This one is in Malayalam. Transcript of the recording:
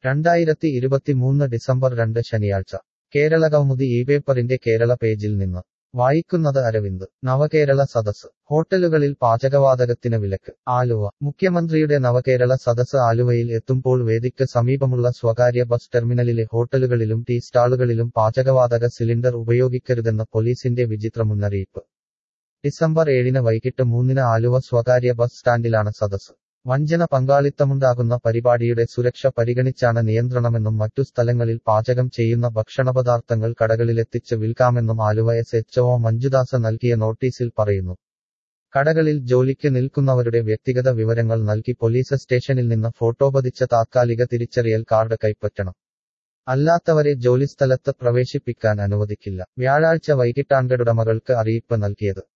രണ്ടായിരത്തി ഇരുപത്തിമൂന്ന് ഡിസംബർ രണ്ട് ശനിയാഴ്ച കേരളകൗമുദി ഈ പേപ്പറിന്റെ കേരള പേജിൽ നിന്ന് വായിക്കുന്നത് അരവിന്ദ് നവകേരള സദസ് ഹോട്ടലുകളിൽ പാചകവാതകത്തിന് വിലക്ക് ആലുവ മുഖ്യമന്ത്രിയുടെ നവകേരള സദസ് ആലുവയിൽ എത്തുമ്പോൾ വേദിക്ക് സമീപമുള്ള സ്വകാര്യ ബസ് ടെർമിനലിലെ ഹോട്ടലുകളിലും ടീ സ്റ്റാളുകളിലും പാചകവാതക സിലിണ്ടർ ഉപയോഗിക്കരുതെന്ന പോലീസിന്റെ വിചിത്ര മുന്നറിയിപ്പ് ഡിസംബർ ഏഴിന് വൈകിട്ട് മൂന്നിന് ആലുവ സ്വകാര്യ ബസ് സ്റ്റാൻഡിലാണ് സദസ് വഞ്ചന പങ്കാളിത്തമുണ്ടാകുന്ന പരിപാടിയുടെ സുരക്ഷ പരിഗണിച്ചാണ് നിയന്ത്രണമെന്നും മറ്റു സ്ഥലങ്ങളിൽ പാചകം ചെയ്യുന്ന ഭക്ഷണപദാർത്ഥങ്ങൾ കടകളിലെത്തിച്ച് വിൽക്കാമെന്നും ആലുവ എസ് എച്ച്ഒ മഞ്ജുദാസ നൽകിയ നോട്ടീസിൽ പറയുന്നു കടകളിൽ ജോലിക്ക് നിൽക്കുന്നവരുടെ വ്യക്തിഗത വിവരങ്ങൾ നൽകി പോലീസ് സ്റ്റേഷനിൽ നിന്ന് ഫോട്ടോ പതിച്ച താത്കാലിക തിരിച്ചറിയൽ കാർഡ് കൈപ്പറ്റണം അല്ലാത്തവരെ ജോലിസ്ഥലത്ത് പ്രവേശിപ്പിക്കാൻ അനുവദിക്കില്ല വ്യാഴാഴ്ച വൈകിട്ടാണ് ഉടമകൾക്ക് അറിയിപ്പ് നൽകിയത്